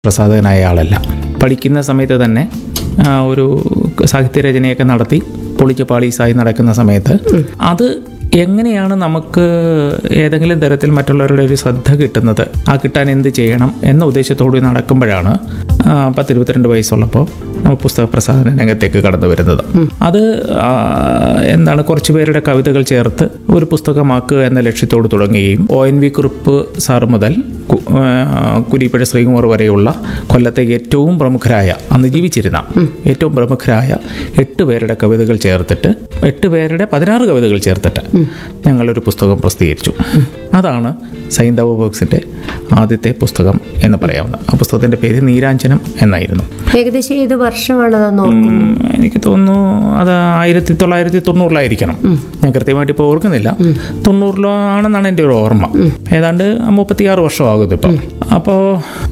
പ്രസാധകനായ ആളല്ല പഠിക്കുന്ന സമയത്ത് തന്നെ ആ, ഒരു സാഹിത്യരചനയൊക്കെ നടത്തി പൊളിച്ച് പാളീസായി നടക്കുന്ന സമയത്ത് അത് എങ്ങനെയാണ് നമുക്ക് ഏതെങ്കിലും തരത്തിൽ മറ്റുള്ളവരുടെ ഒരു ശ്രദ്ധ കിട്ടുന്നത് ആ കിട്ടാൻ എന്ത് ചെയ്യണം എന്ന ഉദ്ദേശത്തോടെ നടക്കുമ്പോഴാണ് ആ, പത്ത് ഇരുപത്തിരണ്ട് വയസ്സുള്ളപ്പോൾ നമ്മൾ പുസ്തക പ്രസാധന രംഗത്തേക്ക് കടന്നു വരുന്നത് അത് ആ, എന്താണ് കുറച്ച് പേരുടെ കവിതകൾ ചേർത്ത് ഒരു പുസ്തകമാക്കുക എന്ന ലക്ഷ്യത്തോട് തുടങ്ങുകയും O N V Kurup sir മുതൽ കു- ആ, കുരിപ്പുഴ ശ്രീകുമാർ വരെയുള്ള കൊല്ലത്തെ ഏറ്റവും പ്രമുഖരായ അന്ന് ജീവിച്ചിരുന്ന ഏറ്റവും പ്രമുഖരായ എട്ട് പേരുടെ കവിതകൾ ചേർത്തിട്ട് എട്ട് പേരുടെ പതിനാറ് കവിതകൾ ചേർത്തിട്ട് ഞങ്ങളൊരു പുസ്തകം പ്രസിദ്ധീകരിച്ചു അതാണ് സൈന്ധവ ബോക്സിൻ്റെ ആദ്യത്തെ പുസ്തകം എന്ന് പറയാവുന്ന ആ പുസ്തകത്തിൻ്റെ പേര് നീരാഞ്ജനം എന്നായിരുന്നു ഏകദേശം ഏത് വർഷമാണ് അതെന്ന് ഓർക്കുന്നത് ഉം, എനിക്ക് തോന്നുന്നു അത് ആയിരത്തി തൊള്ളായിരത്തി തൊണ്ണൂറിലായിരിക്കണം ഞാൻ കൃത്യമായിട്ട് ഇപ്പോൾ ഓർക്കുന്നില്ല തൊണ്ണൂറിലോ ആണെന്നാണ് എൻ്റെ ഒരു ഓർമ്മ ഏതാണ്ട് മുപ്പത്തിയാറ് വർഷമാകുന്നു ഇപ്പം അപ്പോൾ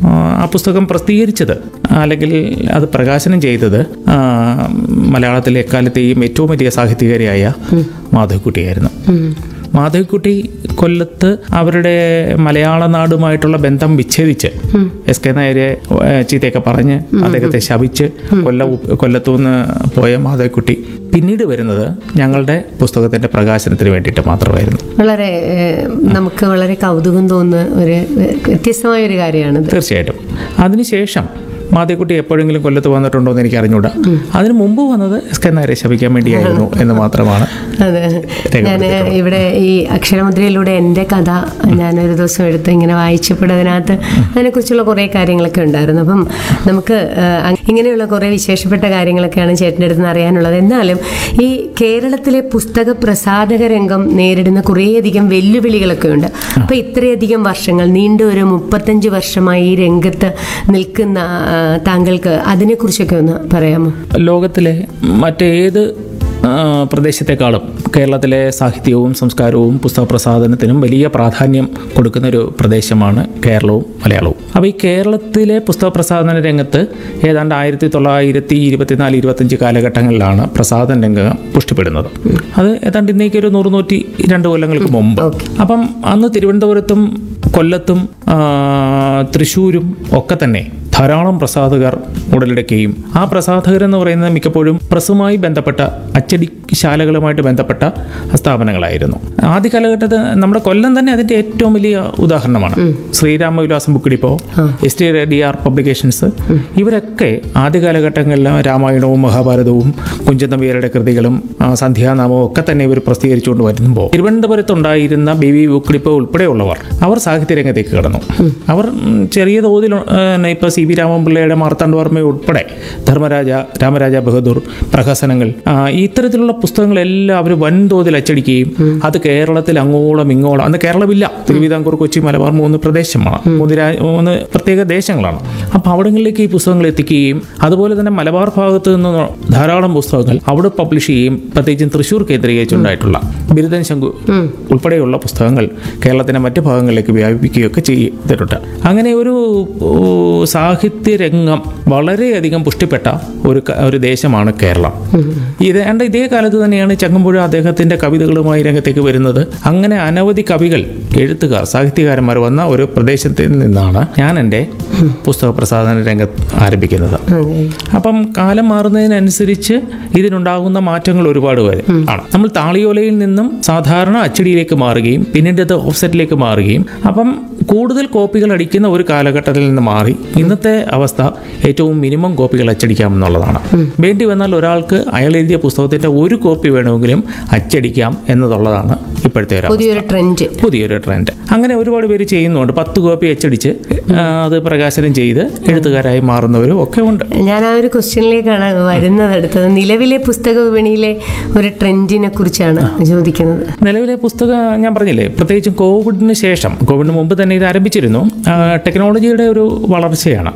ആ പുസ്തകം പ്രസിദ്ധീകരിച്ചത് അല്ലെങ്കിൽ അത് പ്രകാശനം ചെയ്തത് ആ, മലയാളത്തിലെ എക്കാലത്തെയും ഏറ്റവും വലിയ സാഹിത്യകാരിയായ മാധവിക്കുട്ടിയായിരുന്നു മാധവിക്കുട്ടി കൊല്ലത്ത് അവരുടെ മലയാള നാടുമായിട്ടുള്ള ബന്ധം വിച്ഛേദിച്ച് എസ് കെ നായരെ ഏഹ്, ചീത്തയൊക്കെ പറഞ്ഞ് അദ്ദേഹത്തെ ശപിച്ച് കൊല്ല കൊല്ലത്തുനിന്ന് പോയ മാധവിക്കുട്ടി പിന്നീട് വരുന്നത് ഞങ്ങളുടെ പുസ്തകത്തിന്റെ പ്രകാശനത്തിന് വേണ്ടിയിട്ട് മാത്രമായിരുന്നു വളരെ ഏഹ്, നമുക്ക് വളരെ കൗതുകം തോന്നുന്ന ഒരു ഏഹ്, വ്യത്യസ്തമായ ഒരു കാര്യമാണിത് തീർച്ചയായിട്ടും അതിനുശേഷം മാധവിക്കുട്ടി എപ്പോഴെങ്കിലും കൊല്ലത്ത് വന്നിട്ടുണ്ടോ എന്ന് എനിക്ക് അറിഞ്ഞൂടാ അതിന് മുമ്പ് വന്നത് എസ് കെ നായരെ ശപിക്കാൻ വേണ്ടിയായിരുന്നു എന്ന് മാത്രമാണ് അതെ ഞാൻ ഇവിടെ ഈ അക്ഷരമുദ്രയിലൂടെ എൻ്റെ കഥ ഞാനൊരു ദിവസം എടുത്ത് ഇങ്ങനെ വായിച്ചപ്പോൾ അതിനകത്ത് അതിനെക്കുറിച്ചുള്ള കുറേ കാര്യങ്ങളൊക്കെ ഉണ്ടായിരുന്നു അപ്പം നമുക്ക് ആ, ഇങ്ങനെയുള്ള കുറേ വിശേഷപ്പെട്ട കാര്യങ്ങളൊക്കെയാണ് ചേട്ടൻ്റെ അടുത്ത് നിന്ന് അറിയാനുള്ളത് എന്നാലും ഈ കേരളത്തിലെ പുസ്തക പ്രസാധക രംഗം നേരിടുന്ന കുറേയധികം വെല്ലുവിളികളൊക്കെ ഉണ്ട് അപ്പോൾ ഇത്രയധികം വർഷങ്ങൾ നീണ്ട ഒരു മുപ്പത്തഞ്ച് വർഷമായി ഈ രംഗത്ത് നിൽക്കുന്ന ആ, താങ്കൾക്ക് അതിനെക്കുറിച്ചൊക്കെ ഒന്ന് പറയാമോ ലോകത്തിലെ മറ്റേത് ആ, പ്രദേശത്തെക്കാളും കേരളത്തിലെ സാഹിത്യവും സംസ്കാരവും പുസ്തക പ്രസാധനത്തിനും വലിയ പ്രാധാന്യം കൊടുക്കുന്ന ഒരു പ്രദേശമാണ് കേരളവും മലയാളവും അപ്പോൾ ഈ കേരളത്തിലെ പുസ്തക പ്രസാധന രംഗത്ത് ഏതാണ്ട് ആയിരത്തി തൊള്ളായിരത്തി ഇരുപത്തിനാല് ഇരുപത്തഞ്ച് കാലഘട്ടങ്ങളിലാണ് പ്രസാധന രംഗം പുഷ്ടിപ്പെടുന്നത് അത് ഏതാണ്ട് ഇന്നേക്ക് ഒരു നൂറ് നൂറ്റി രണ്ട് കൊല്ലങ്ങൾക്ക് മുമ്പ് അപ്പം അന്ന് തിരുവനന്തപുരത്തും കൊല്ലത്തും ആ, തൃശ്ശൂരും ഒക്കെ തന്നെ ധാരാളം പ്രസാധകർ ഉടലെടുക്കുകയും ആ പ്രസാധകർ എന്ന് പറയുന്നത് മിക്കപ്പോഴും പ്രസ്സുമായി ബന്ധപ്പെട്ട അച്ചടിശാലകളുമായിട്ട് ബന്ധപ്പെട്ട സ്ഥാപനങ്ങളായിരുന്നു ആദ്യ കാലഘട്ടത്തിൽ നമ്മുടെ കൊല്ലം തന്നെ അതിന്റെ ഏറ്റവും വലിയ ഉദാഹരണമാണ് Sreeramavilasam book depot S T D R publications ഇവരൊക്കെ ആദ്യ കാലഘട്ടങ്ങളിൽ രാമായണവും മഹാഭാരതവും കുഞ്ചന്തമ്പിയരുടെ കൃതികളും ആ, സന്ധ്യാനാമവും ഒക്കെ തന്നെ ഇവർ പ്രസിദ്ധീകരിച്ചുകൊണ്ട് വരുമ്പോൾ തിരുവനന്തപുരത്തുണ്ടായിരുന്ന ബി വി ബുക്ക് ഡിപ്പോ ഉൾപ്പെടെയുള്ളവർ അവർ സാഹിത്യ രംഗത്തേക്ക് കടന്നു അവർ ഉം, ചെറിയ തോതിൽ ഇപ്പോൾ സി വി രാമൻപിള്ളയുടെ മാർത്താണ്ഡവർമ്മ ഉൾപ്പെടെ ധർമ്മരാജ രാമരാജ ബഹദൂർ പ്രഹസനങ്ങൾ ആ, ഇത്തരത്തിലുള്ള പുസ്തകങ്ങളെല്ലാം അവർ വൻതോതിൽ അച്ചടിക്കുകയും അത് കേരളത്തിൽ അങ്ങോളം ഇങ്ങോളം അന്ന് കേരളമില്ല തിരുവിതാംകൂർ കൊച്ചി മലബാർ മൂന്ന് പ്രദേശമാണ് മൂന്ന് രാ മൂന്ന് പ്രത്യേക ദേശങ്ങളാണ് അപ്പോൾ അവിടങ്ങളിലേക്ക് ഈ പുസ്തകങ്ങൾ എത്തിക്കുകയും അതുപോലെ തന്നെ മലബാർ ഭാഗത്ത് നിന്ന് ധാരാളം പുസ്തകങ്ങൾ അവിടെ പബ്ലിഷ് ചെയ്യുകയും പ്രത്യേകിച്ചും തൃശ്ശൂർ കേന്ദ്രീകരിച്ചുണ്ടായിട്ടുള്ള ബിരുദൻ ശങ്കു ഉൾപ്പെടെയുള്ള പുസ്തകങ്ങൾ കേരളത്തിന്റെ മറ്റു ഭാഗങ്ങളിലേക്ക് വ്യാപിപ്പിക്കുകയൊക്കെ ചെയ്തിട്ടുണ്ട് അങ്ങനെ ഒരു ഓ, സാഹിത്യ രംഗം വളരെയധികം പുഷ്ടിപ്പെട്ട ഒരു ക- ഒരു ദേശമാണ് കേരളം ഇത് ഏണ്ട ഇതേ കാലത്ത് തന്നെയാണ് ചങ്ങമ്പുഴ അദ്ദേഹത്തിന്റെ കവിതകളുമായി രംഗത്തേക്ക് വരുന്നത് അങ്ങനെ അനവധി കവികൾ എഴുത്തുകാർ സാഹിത്യകാരന്മാർ വന്ന ഒരു പ്രദേശത്തിൽ നിന്നാണ് ഞാൻ എൻ്റെ പുസ്തക പ്രസാധന രംഗം ആരംഭിക്കുന്നത് അപ്പം കാലം മാറുന്നതിനനുസരിച്ച് ഇതിനുണ്ടാകുന്ന മാറ്റങ്ങൾ ഒരുപാട് വരെ ആണ് നമ്മൾ താളിയോലയിൽ നിന്നും സാധാരണ അച്ചടിയിലേക്ക് മാറുകയും പിന്നീട് അത് ഓഫ്സെറ്റിലേക്ക് മാറുകയും അപ്പം കൂടുതൽ കോപ്പികൾ അടിക്കുന്ന ഒരു കാലഘട്ടത്തിൽ നിന്ന് മാറി ഇന്നത്തെ അവസ്ഥ ഏറ്റവും മിനിമം കോപ്പികൾ അച്ചടിക്കാമെന്നുള്ളതാണ് വേണ്ടി വന്നാൽ ഒരാൾക്ക് അയാൾ എഴുതിയ പുസ്തകത്തിന്റെ ഒരു കോപ്പി വേണമെങ്കിലും അച്ചടിക്കാം എന്നതുള്ളതാണ് ഇപ്പോഴത്തെ ഒരു അവസ്ഥ. പുതിയൊരു ട്രെൻഡ് പുതിയൊരു ട്രെൻഡ് അങ്ങനെ ഒരുപാട് പേര് ചെയ്യുന്നുണ്ട് പത്ത് കോപ്പി അച്ചടിച്ച് ആ, അത് പ്രകാശനം ചെയ്ത് എഴുത്തുകാരായി മാറുന്നവരും ഒക്കെ ഉണ്ട് ഞാൻ ആ ഒരു ക്വസ്റ്റ്യനിലേക്കാണ് വരുന്നത് അടുത്തത് നിലവിലെ പുസ്തക വിപണിയിലെ ഒരു ട്രെൻഡിനെ കുറിച്ചാണ് ചോദിക്കുന്നത് നിലവിലെ പുസ്തകം ഞാൻ പറഞ്ഞില്ലേ പ്രത്യേകിച്ചും കോവിഡിന് ശേഷം കോവിഡിന് മുമ്പ് തന്നെ ഇത് ആരംഭിച്ചിരുന്നു ആ, ടെക്നോളജിയുടെ ഒരു വളർച്ചയാണ്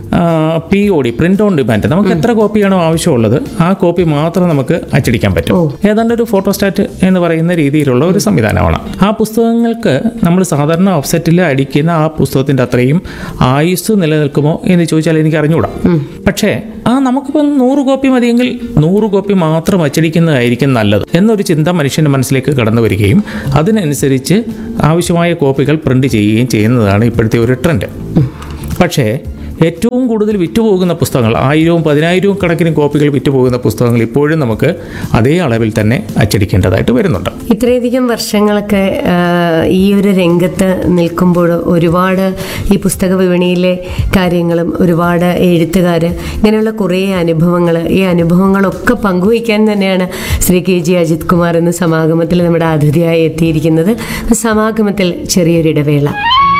P O D print on demand നമുക്ക് എത്ര കോപ്പിയാണോ ആവശ്യമുള്ളത് ആ കോപ്പി മാത്രം നമുക്ക് അച്ചടിക്കാൻ പറ്റും ഏതാണ്ട് ഒരു ഫോട്ടോസ്റ്റാറ്റ് എന്ന് പറയുന്ന രീതിയിലുള്ള ഒരു സംവിധാനമാണ് ആ പുസ്തകങ്ങൾക്ക് നമ്മൾ സാധാരണ ഓഫ്സെറ്റിൽ അടിക്കുന്ന ആ പുസ്തകത്തിന്റെ അത്രയും ആയുസ് നിലനിൽക്കുമോ എന്ന് ചോദിച്ചാൽ എനിക്ക് അറിഞ്ഞുകൂടാ പക്ഷേ ആ നമുക്കിപ്പോൾ നൂറ് കോപ്പി മതിയെങ്കിൽ നൂറ് കോപ്പി മാത്രം അച്ചടിക്കുന്നതായിരിക്കും നല്ലത് എന്നൊരു ചിന്ത മനുഷ്യന്റെ മനസ്സിലേക്ക് കടന്നു വരികയും അതിനനുസരിച്ച് ആവശ്യമായ കോപ്പികൾ പ്രിന്റ് ചെയ്യുകയും ചെയ്യുന്നതാണ് ഇപ്പോഴത്തെ ഒരു ട്രെൻഡ് പക്ഷേ ഏറ്റവും കൂടുതൽ വിറ്റുപോകുന്ന പുസ്തകങ്ങൾ ആയിരവും പതിനായിരവും കണക്കിന് കോപ്പികൾ വിറ്റുപോകുന്ന പുസ്തകങ്ങൾ ഇപ്പോഴും നമുക്ക് അതേ അളവിൽ തന്നെ അച്ചടിക്കേണ്ടതായിട്ട് വരുന്നുണ്ട് ഇത്രയധികം വർഷങ്ങളൊക്കെ ആ, ഈ ഒരു രംഗത്ത് നിൽക്കുമ്പോൾ ഒരുപാട് ഈ പുസ്തക വിപണിയിലെ കാര്യങ്ങളും ഒരുപാട് എഴുത്തുകാർ ഇങ്ങനെയുള്ള കുറേ അനുഭവങ്ങൾ ഈ അനുഭവങ്ങളൊക്കെ പങ്കുവയ്ക്കാൻ തന്നെയാണ് ശ്രീ കെ ജി അജിത് കുമാർ എന്ന സമാഗമത്തിൽ നമ്മുടെ അതിഥിയായി എത്തിയിരിക്കുന്നത് സമാഗമത്തിൽ ചെറിയൊരിടവേള